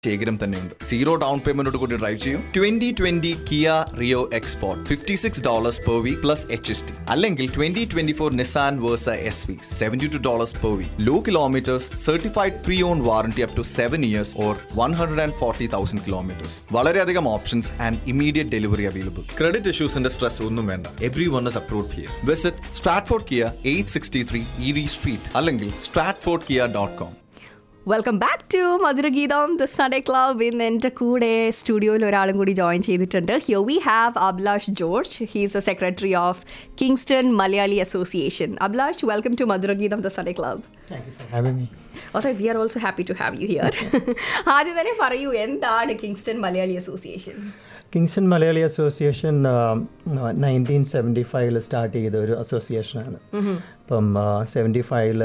ശേഖരം തന്നെയുണ്ട് zero down പേയ്മെന്റോട് കൂടി ഡ്രൈവ് ചെയ്യും twenty twenty Kia Rio export fifty six dollars per week plus H S T അല്ലെങ്കിൽ twenty twenty four Nissan Versa S V seventy two dollars per week low kilometres certified pre own warranty up to seven years or one hundred and forty thousand kilometres വളരെയധികം options and immediate delivery available credit ഇഷ്യൂസിന്റെ stress ഒന്നും വേണ്ട every one is approved here visit Stratford Kia eight sixty three E street അല്ലെങ്കിൽ Stratford Kia dot com welcome back to Madhurageetham the Sunday club ഇന്ന് എൻ്റെ കൂടെ സ്റ്റുഡിയോയിൽ ഒരാളും കൂടി ജോയിൻ ചെയ്തിട്ടുണ്ട് here we have Abhilash George he's a secretary of Kingston Malayali association Abhilash welcome to Madhurageetham the Sunday club Thank you for having me. Okay we are also happy to have you here ആദ്യം തന്നെ പറയൂ എന്താണ് Kingston Malayali association Kingston Malayali association nineteen seventy ഫൈവിൽ start ചെയ്ത ഒരു അസോസിയേഷനാണ് അപ്പം seventy ഫൈവില്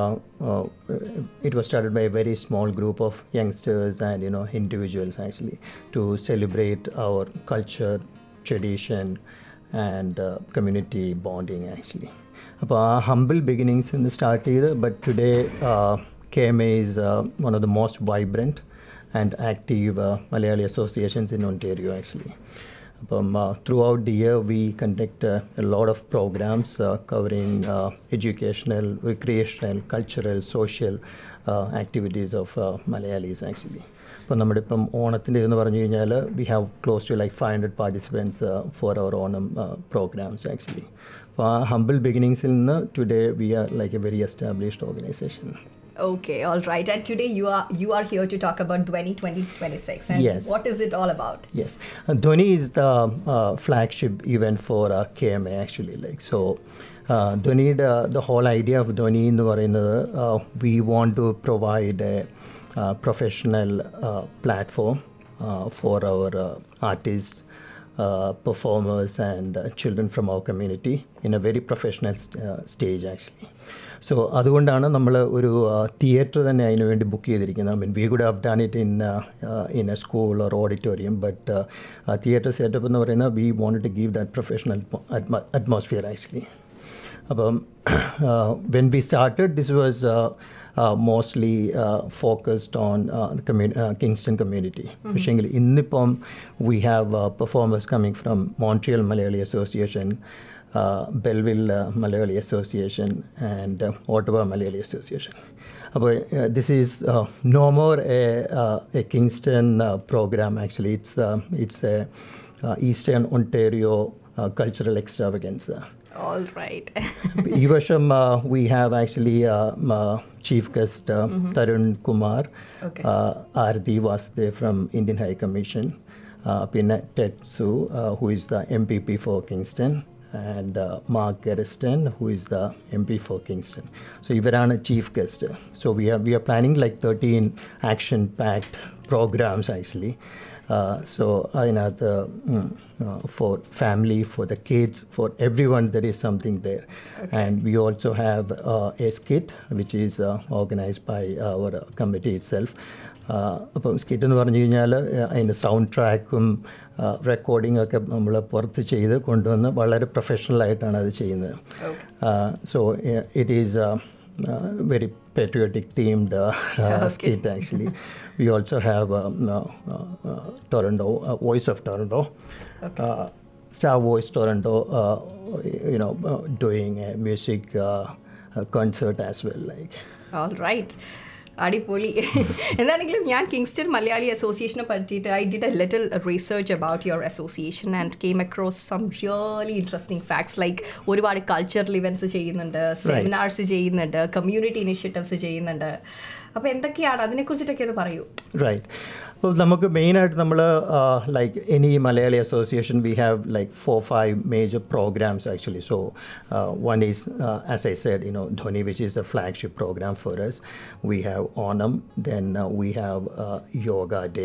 it was started by a very small group of youngsters and you know individuals actually to celebrate our culture tradition and community bonding actually അപ്പോൾ ആ humble beginnings നിന്ന് start ചെയ്ത് but today K M A is one of the most vibrant and active uh, Malayali associations in Ontario actually. Um, uh, throughout the year, we conduct uh, a lot of programs uh, covering uh, educational, recreational, cultural, social uh, activities of uh, Malayalis actually. ഇപ്പോൾ നമ്മുടെ ഇപ്പം ഓണത്തിൻ്റെ എന്ന് പറഞ്ഞു കഴിഞ്ഞാൽ we have close to like five hundred participants for our Onam programs actually അപ്പോൾ ആ humble ബിഗിനിങ്സിൽ നിന്ന് today we are like a very established organization Okay, all right. And today you are you are here to talk about Dhwani 2026. And Yes. what is it all about? Yes, uh, Dhoni is the uh, flagship event for uh, KMA actually. Like so, uh, Dhoni the, the whole idea of Dhoni in the uh, we want to provide a uh, professional uh, platform uh, for our uh, artists. Uh, performers and uh, children from our community in a very professional uh, stage actually. So അതുകൊണ്ടാണ് നമ്മൾ ഒരു theatre തന്നെ അതിന് വേണ്ടി book ചെയ്തിരിക്കുന്നത് I mean we could have done it in in a school or auditorium but theatre setup എന്ന് പറയുന്നത് we want to give that professional atmosphere actually അപ്പം when we started this was mostly focused on Kingston community പക്ഷേങ്കിൽ ഇന്നിപ്പം we have performers coming from Montreal Malayali association uh, Belleville uh, Malayali Association and uh, Ottawa Malayali Association. അപ്പോൾ this is no more a a Kingston program actually it's it's a Eastern Ontario cultural extravaganza All right. ഈ വർഷം we have actually chief guest Tarun Kumar Okay. Aarathi Vasudev from Indian High Commission പിന്നെ Ted Hsu who is the M P P for Kingston and Mark ഗെറിസ്റ്റൻ who is the M P for Kingston so ഇവരാണ് chief guest so we are we are planning like thirteen action packed programs actually so അതിനകത്ത് for family for the kids for everyone there is something there and we also have a skit which is organized by our committee itself അപ്പം skit എന്ന് പറഞ്ഞു കഴിഞ്ഞാൽ അതിൻ്റെ sound ട്രാക്കും recording ഒക്കെ നമ്മൾ പുറത്ത് ചെയ്ത് കൊണ്ടുവന്ന് വളരെ പ്രൊഫഷണലായിട്ടാണ് അത് ചെയ്യുന്നത് so it is very patriotic themed uh, uh, skit actually. We also have um, uh, uh, Toronto, uh, Voice of Toronto, uh, Star Voice Toronto, uh, you know, uh, doing a music uh, uh, concert as well. Like, All right. അടിപൊളി എന്താണെങ്കിലും ഞാൻ Kingston Malayali അസോസിയേഷനെ പറ്റിയിട്ട് I did a little research about your association and came across some really interesting facts like ഒരുപാട് cultural events ചെയ്യുന്നുണ്ട് seminars ചെയ്യുന്നുണ്ട് community initiatives ചെയ്യുന്നുണ്ട് അപ്പോൾ എന്തൊക്കെയാണ് അതിനെക്കുറിച്ചിട്ടൊക്കെ ഒന്ന് പറയൂ റൈറ്റ് അപ്പോൾ നമുക്ക് മെയിനായിട്ട് നമ്മൾ like any Malayali association we have like four five major programs actually so one is as I said you know Dhwani which is the flagship program for us we have Onam then we have yoga day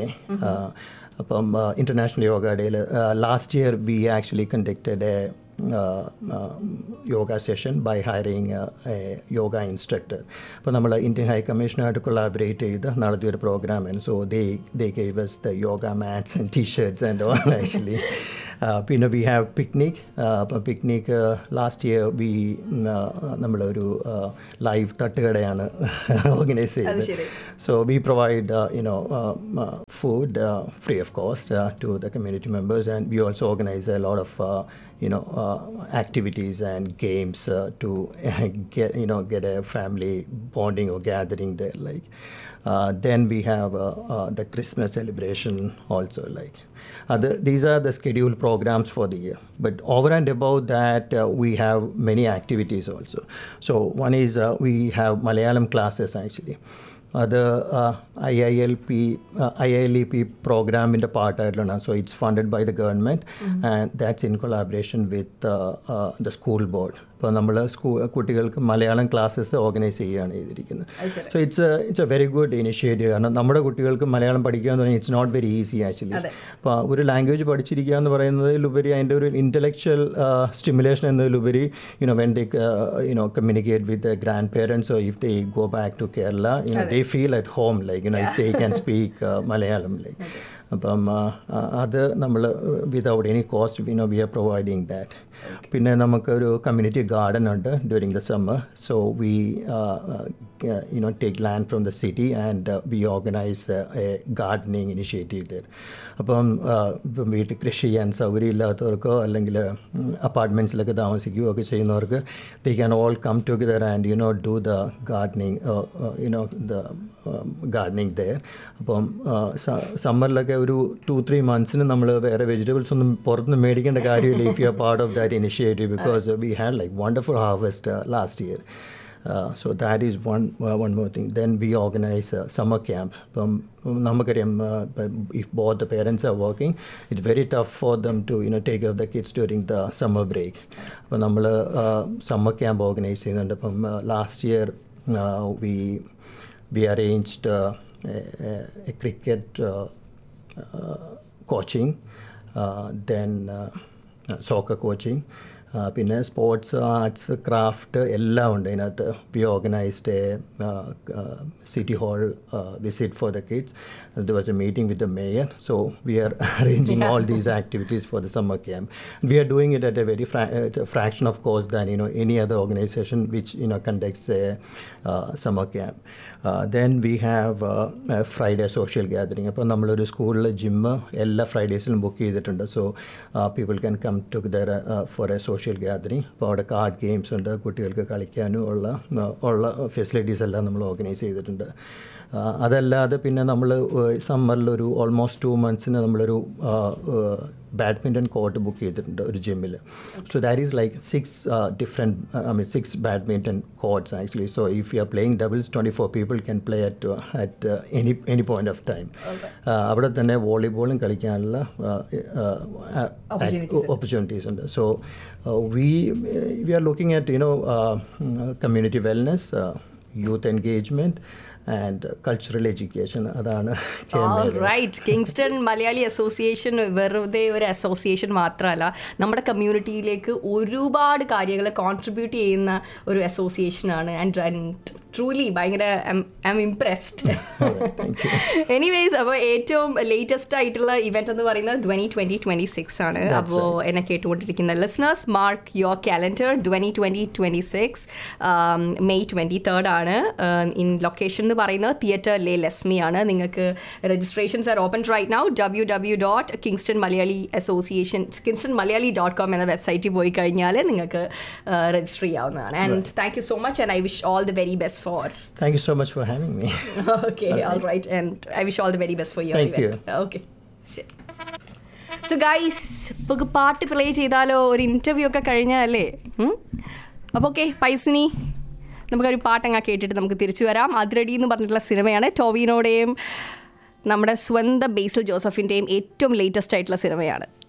അപ്പം international yoga ഡേയിൽ last year we actually conducted a uh, uh, yoga session by hiring uh, a yoga instructor. അപ്പോൾ നമ്മൾ Indian high കമ്മീഷനായിട്ട് collaborate ചെയ്ത് നടത്തിയ ഒരു പ്രോഗ്രാമാണ് so they they gave us the yoga mats and T shirts and all actually പിന്നെ we have picnic അപ്പം picnic last year we നമ്മളൊരു live തട്ടുകടയാണ് ഓർഗനൈസ് ചെയ്തത് ശരി. So we provide, uh, you know, um, uh, food uh, free of cost uh, to the community members, and we also organize a lot of, uh, you know, uh, activities and games uh, to get, you know, get a family bonding or gathering there. Like, uh, then we have uh, uh, the Christmas celebration also. Like, uh, the, these are the scheduled programs for the year. But over and above that, uh, we have many activities also. So one is uh, we have Malayalam classes actually. അത് I I L P I I L E P പ്രോഗ്രാമിൻ്റെ പാർട്ടായിട്ടുള്ളതാണ് so it's funded by the government and that's in collaboration with the school board ഇപ്പോൾ നമ്മൾ school കുട്ടികൾക്ക് Malayalam classes organize ചെയ്യുകയാണ് ചെയ്തിരിക്കുന്നത് so it's it's a very good initiative കാരണം നമ്മുടെ കുട്ടികൾക്ക് മലയാളം പഠിക്കുക എന്ന് പറഞ്ഞാൽ it's not very easy actually അപ്പോൾ ഒരു ലാംഗ്വേജ് പഠിച്ചിരിക്കുക എന്ന് പറയുന്നതിലുപരി അതിൻ്റെ ഒരു ഇൻ്റലക്ച്വൽ സ്റ്റിമുലേഷൻ എന്നതിലുപരി you know when they you know communicate with grandparents oh if they go back to Kerala you know they feel at home like you know if they can speak Malayalam like അപ്പം ആ, ആ, അത് നമ്മൾ without any cost we know we are providing that പിന്നെ നമുക്കൊരു community garden ഉണ്ട് during the summer so we you know take land from the city and we organize a gardening initiative there അപ്പം ആ, ഇപ്പം വീട്ടിൽ കൃഷി ചെയ്യാൻ സൗകര്യമില്ലാത്തവർക്കോ അല്ലെങ്കിൽ അപ്പാർട്ട്മെൻറ്റ്സിലൊക്കെ താമസിക്കുകയോ ഒക്കെ ചെയ്യുന്നവർക്ക് they can all come together and you know do the gardening you know the gardening there അപ്പം സമ്മറിലൊക്കെ ഒരു ടു ത്രീ മന്ത്സിന് നമ്മൾ വേറെ വെജിറ്റബിൾസ് ഒന്നും പുറത്തുനിന്ന് മേടിക്കേണ്ട കാര്യമില്ല if you are part of that initiative because we had like wonderful harvest last year Uh, so that is one uh, one more thing. Then we organize a summer camp. Um, നമുക്കറിയാം if both the parents are working, it's very tough for them to you know take care of the kids during the summer break. അപ്പോൾ നമ്മൾ summer camp organize ചെയ്യുന്നുണ്ട് അപ്പം last year we we arranged a cricket coaching then soccer coaching പിന്നെ sports arts craft എല്ലാം ഉണ്ട് ഇതിനകത്ത് we organized a city hall visit for the kids there was a meeting with the mayor so we are arranging all these activities for the summer camp we are doing it at a very fraction of course than you know any other organization which you know conducts a uh, summer camp. Uh, then we have uh, a Friday social gathering. അപ്പോൾ നമ്മളൊരു സ്കൂളിൽ gym എല്ലാ ഫ്രൈഡേസിലും book ചെയ്തിട്ടുണ്ട് so people can come together for a social gathering അപ്പോൾ അവിടെ card games ഉണ്ട് കുട്ടികൾക്ക് കളിക്കാനും ഉള്ള uh, ഉള്ള ഫെസിലിറ്റീസ് എല്ലാം നമ്മൾ ഓർഗനൈസ് ചെയ്തിട്ടുണ്ട് ആ, അതല്ലാതെ പിന്നെ നമ്മൾ സമ്മറിൽ ഒരു ഓൾമോസ്റ്റ് ടു മന്ത്സിന് നമ്മളൊരു ബാഡ്മിൻ്റൺ കോർട്ട് ബുക്ക് ചെയ്തിട്ടുണ്ട് ഒരു ജിമ്മിൽ so that is like six different I mean six badminton courts actually so if you are playing doubles twenty four people can play at at any any point of time അവിടെ തന്നെ വോളിബോളും കളിക്കാനുള്ള opportunities ഉണ്ട് so we we are looking at you know community wellness youth engagement and cultural education അതാണ് right Kingston Malayali association വെറുതെ ഒരു association മാത്രമല്ല നമ്മുടെ കമ്മ്യൂണിറ്റിയിലേക്ക് ഒരുപാട് കാര്യങ്ങൾ കോൺട്രിബ്യൂട്ട് ചെയ്യുന്ന ഒരു അസോസിയേഷനാണ് ആൻഡ് ആൻഡ് ട്രൂലി ഭയങ്കര ഐ എം ഇംപ്രസ്ഡ് എനിവേസ് അപ്പോൾ ഏറ്റവും ലേറ്റസ്റ്റ് ആയിട്ടുള്ള ഇവന്റ് എന്ന് പറയുന്നത് ധ്വനി ട്വന്റി ട്വന്റി സിക്സ് ആണ് അപ്പോൾ എന്നെ കേട്ടുകൊണ്ടിരിക്കുന്ന listeners mark your calendar Dhwani twenty twenty six May twenty third ആണ് ഇൻ ലൊക്കേഷൻ എന്ന് പറയുന്നത് തിയേറ്റർ ലേ ലെസ്മി ആണ് നിങ്ങൾക്ക് registrations are open right now W W dot Kingston Malayali association Kingston Malayali dot com എന്ന വെബ്സൈറ്റിൽ പോയി കഴിഞ്ഞാൽ നിങ്ങൾക്ക് രജിസ്റ്റർ ചെയ്യാവുന്നതാണ് and thank you so much and I wish all the very best for. Thank you so much for having me. okay, all right. And I wish all the very best for your Thank event. Okay. ശരി so guys ഇപ്പോൾ പാട്ട് play ചെയ്താലോ ഒരു interview ഒക്കെ കഴിഞ്ഞാലേ അപ്പോൾ okay പൈസുനി നമുക്കൊരു പാട്ടങ്ങ കേട്ടിട്ട് നമുക്ക് തിരിച്ചു വരാം അതിരടി എന്ന് പറഞ്ഞിട്ടുള്ള സിനിമയാണ് ടോവിനോടെയും നമ്മുടെ സ്വന്തം ബേസിൽ ജോസഫിൻ്റെയും ഏറ്റവും ലേറ്റസ്റ്റ് ആയിട്ടുള്ള സിനിമയാണ്